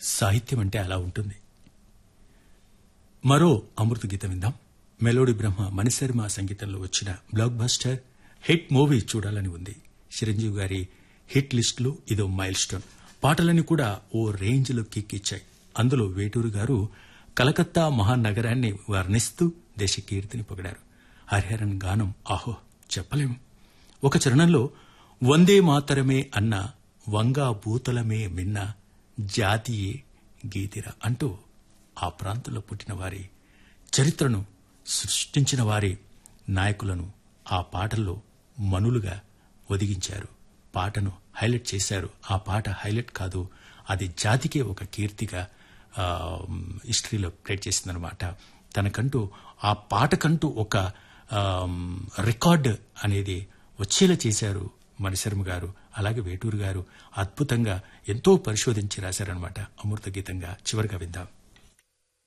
సాహిత్యం అంటే అలా ఉంటుంది మరో అమృత గీతం విందాం మెలోడీ బ్రహ్మ మణిశర్మ సంగీతంలో వచ్చిన బ్లాక్ బస్టర్ హిట్ మూవీ చూడాలని ఉంది చిరంజీవి గారి హిట్ లిస్టులో ఇదో మైల్ స్టోన్ పాటలన్నీ కూడా ఓ రేంజ్ లో కిక్కిచ్చాయి అందులో వేటూరు గారు కలకత్తా మహానగరాన్ని వర్ణిస్తూ దేశ కీర్తిని పొగిడారు హరిహరన్ గానం ఆహో చెప్పలేం ఒక చరణంలో వందే మాతరమే అన్న వంగా భూతలమే మిన్న జాతీయే గీతిర అంటూ ఆ ప్రాంతంలో పుట్టిన వారి చరిత్రను సృష్టించిన వారి నాయకులను ఆ పాటల్లో మనులుగా ఒదిగించారు పాటను హైలైట్ చేశారు ఆ పాట హైలైట్ కాదు అది జాతికే ఒక కీర్తిగా ఆ, హిస్టరీలో ప్లేట్ చేసిందనమాట తనకంటూ ఆ పాటకంటూ ఒక ఆమ్, రికార్డ్ అనేది వచ్చేలా చేశారు మణిశర్మ గారు అలాగే వేటూరు గారు అద్భుతంగా ఎంతో పరిశోధించి రాశారనమాట అమృత గీతంగా చివరిగా విందాం